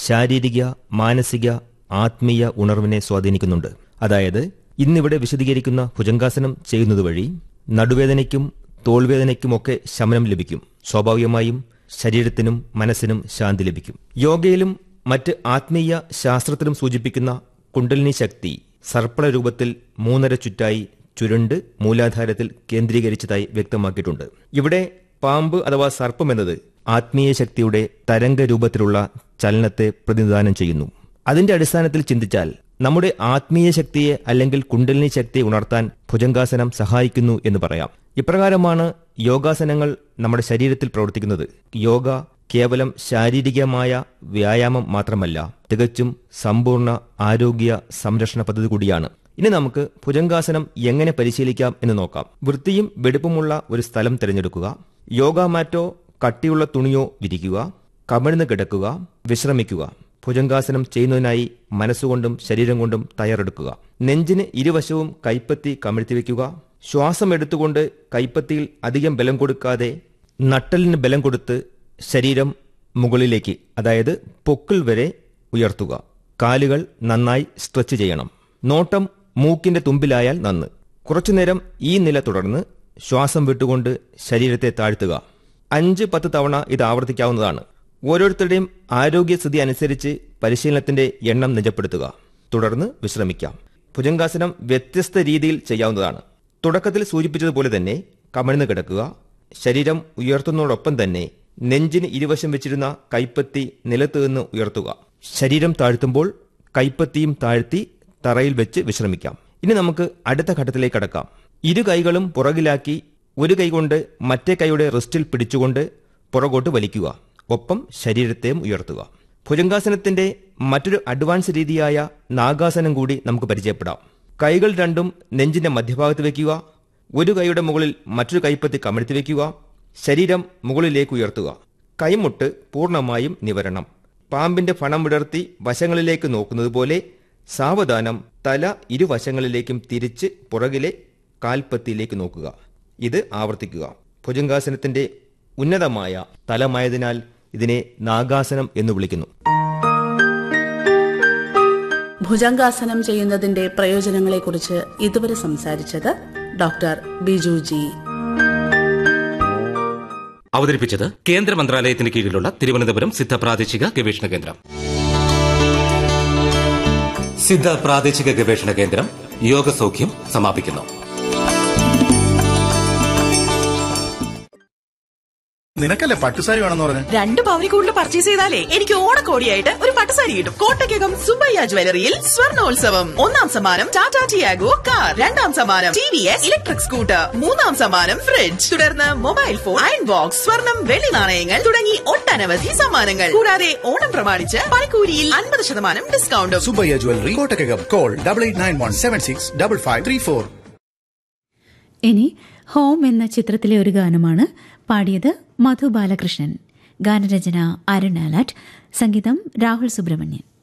ശാരീരിക മാനസിക ആത്മീയ ഉണർവിനെ സ്വാധീനിക്കുന്നുണ്ട് അതായത് ഇന്നിവിടെ വിശദീകരിക്കുന്ന ഭുജംഗാസനം ചെയ്യുന്നത് വഴി നടുവേദനയ്ക്കും തോൾവേദനയ്ക്കുമൊക്കെ ശമനം ലഭിക്കും സ്വാഭാവികമായും ശരീരത്തിനും മനസ്സിനും ശാന്തി ലഭിക്കും യോഗയിലും മറ്റ് ആത്മീയ ശാസ്ത്രത്തിലും സൂചിപ്പിക്കുന്ന കുണ്ടലിനി ശക്തി സർപ്പള രൂപത്തിൽ മൂന്നര ചുറ്റായി ചുരുണ്ട് മൂലാധാരത്തിൽ കേന്ദ്രീകരിച്ചതായി വ്യക്തമാക്കിയിട്ടുണ്ട് ഇവിടെ പാമ്പ് അഥവാ സർപ്പം എന്നത് ആത്മീയ ശക്തിയുടെ തരംഗ രൂപത്തിലുള്ള ചലനത്തെ പ്രതിനിധാനം ചെയ്യുന്നു അതിന്റെ അടിസ്ഥാനത്തിൽ ചിന്തിച്ചാൽ നമ്മുടെ ആത്മീയ ശക്തിയെ അല്ലെങ്കിൽ കുണ്ടലിനി ശക്തിയെ ഉണർത്താൻ ഭുജംഗാസനം സഹായിക്കുന്നു എന്ന് പറയാം ഇപ്രകാരമാണ് യോഗാസനങ്ങൾ നമ്മുടെ ശരീരത്തിൽ പ്രവർത്തിക്കുന്നത് യോഗ കേവലം ശാരീരികമായ വ്യായാമം മാത്രമല്ല തികച്ചും സമ്പൂർണ്ണ ആരോഗ്യ സംരക്ഷണ പദ്ധതി കൂടിയാണ് ഇനി നമുക്ക് ഭുജംഗാസനം എങ്ങനെ പരിശീലിക്കാം എന്ന് നോക്കാം വൃത്തിയും വെടുപ്പുമുള്ള ഒരു സ്ഥലം തിരഞ്ഞെടുക്കുക യോഗ മാറ്റോ കട്ടിയുള്ള തുണിയോ വിരിക്കുക കമിഴ്ന്ന് കിടക്കുക വിശ്രമിക്കുക ഭുജംഗാസനം ചെയ്യുന്നതിനായി മനസ്സുകൊണ്ടും ശരീരം കൊണ്ടും തയ്യാറെടുക്കുക നെഞ്ചിന് ഇരുവശവും കൈപ്പത്തി കമിഴ്ത്തി വയ്ക്കുക ശ്വാസം എടുത്തുകൊണ്ട് കൈപ്പത്തിയിൽ അധികം ബലം കൊടുക്കാതെ നട്ടലിന് ബലം കൊടുത്ത് ശരീരം മുകളിലേക്ക് അതായത് പൊക്കിൾ വരെ ഉയർത്തുക കാലുകൾ നന്നായി സ്ട്രെച്ച് ചെയ്യണം നോട്ടം മൂക്കിന്റെ തുമ്പിലായാൽ നന്ന് കുറച്ചുനേരം ഈ നില തുടർന്ന് ശ്വാസം വിട്ടുകൊണ്ട് ശരീരത്തെ താഴ്ത്തുക അഞ്ച് പത്ത് തവണ ഇത് ആവർത്തിക്കാവുന്നതാണ് ഓരോരുത്തരുടെയും ആരോഗ്യസ്ഥിതി അനുസരിച്ച് പരിശീലനത്തിന്റെ എണ്ണം നിജപ്പെടുത്തുക തുടർന്ന് വിശ്രമിക്കാം ഭുജംഗാസനം വ്യത്യസ്ത രീതിയിൽ ചെയ്യാവുന്നതാണ് തുടക്കത്തിൽ സൂചിപ്പിച്ചതുപോലെ തന്നെ കമിഴ്ന്ന് കിടക്കുക ശരീരം ഉയർത്തുന്നതോടൊപ്പം തന്നെ നെഞ്ചിന് ഇരുവശം വെച്ചിരുന്ന കൈപ്പത്തി നിലത്ത് നിന്ന് ഉയർത്തുക ശരീരം താഴ്ത്തുമ്പോൾ കൈപ്പത്തിയും താഴ്ത്തി തറയിൽ വെച്ച് വിശ്രമിക്കാം ഇനി നമുക്ക് അടുത്ത ഘട്ടത്തിലേക്ക് കടക്കാം ഇരു കൈകളും പുറകിലാക്കി ഒരു കൈകൊണ്ട് മറ്റേ കൈയുടെ റിസ്റ്റിൽ പിടിച്ചുകൊണ്ട് പുറകോട്ട് വലിക്കുക ഒപ്പം ശരീരത്തെയും ഉയർത്തുക ഭുജംഗാസനത്തിന്റെ മറ്റൊരു അഡ്വാൻസ് രീതിയായ നാഗാസനം കൂടി നമുക്ക് പരിചയപ്പെടാം കൈകൾ രണ്ടും നെഞ്ചിന്റെ മധ്യഭാഗത്ത് വയ്ക്കുക ഒരു കൈയുടെ മുകളിൽ മറ്റൊരു കൈപ്പത്തി കമഴ്ത്തി വയ്ക്കുക ശരീരം മുകളിലേക്ക് ഉയർത്തുക കൈമുട്ട് പൂർണ്ണമായും നിവരണം പാമ്പിന്റെ ഫണം വിടർത്തി വശങ്ങളിലേക്ക് നോക്കുന്നത് പോലെ സാവധാനം തല ഇരുവശങ്ങളിലേക്കും തിരിച്ച് പുറകിലെ കാൽപ്പത്തിയിലേക്ക് നോക്കുക ഇത് ആവർത്തിക്കുക ഭുജംഗാസനത്തിന്റെ ഉന്നതമായ തലമായതിനാൽ ഇതിനെ നാഗാസനം എന്ന് വിളിക്കുന്നു ഭുജംഗാസനം ചെയ്യുന്നതിന്റെ പ്രയോജനങ്ങളെക്കുറിച്ച് ഇതുവരെ സംസാരിച്ചത് ഡോക്ടർ ബിജു ജി അവതരിപ്പിച്ചത് കേന്ദ്ര മന്ത്രാലയത്തിന് കീഴിലുള്ള തിരുവനന്തപുരം സിദ്ധ പ്രാദേശിക ഗവേഷണ കേന്ദ്രം സിദ്ധ പ്രാദേശിക ഗവേഷണ കേന്ദ്രം യോഗസൗഖ്യം സമാപിക്കുന്നു നിനക്കല്ലേ പട്ടുസാരി വേണമെന്ന് പറഞ്ഞു രണ്ട് പവനി കൂടുതൽ പർച്ചേസ് ചെയ്താലേ എനിക്ക് ഓണക്കോടിയായിട്ട് ഒരു പട്ടുസാരി കിട്ടും കോട്ടയ്ക്കകം സുബയ്യ ജ്വല്ലറിയിൽ സ്വർണോത്സവം ഒന്നാം സമ്മാനം ടാറ്റ ടിയാഗോ കാർ രണ്ടാം സമ്മാനം T V S electric scooter മൂന്നാം സമ്മാനം ഫ്രിഡ്ജ് തുടർന്ന് മൊബൈൽ ഫോൺ അയൺ ബോക്സ് സ്വർണം വെള്ളി നാണയങ്ങൾ തുടങ്ങി ഒട്ടനവധി സമ്മാനങ്ങൾ കൂടാതെ ഓണം പ്രമാണിച്ച് പണിക്കൂലിയിൽ അൻപത് ശതമാനം ഡിസ്കൗണ്ടും Subbaiah jewellery Kottakkakam call double eight nine one seven six double five three four ഇനി ഹോം എന്ന ചിത്രത്തിലെ ഒരു ഗാനമാണ് പാടിയത് മധു ബാലകൃഷ്ണൻ ഗാനരചന അരുൺ ആലാറ്റ് സംഗീതം രാഹുൽ സുബ്രഹ്മണ്യൻ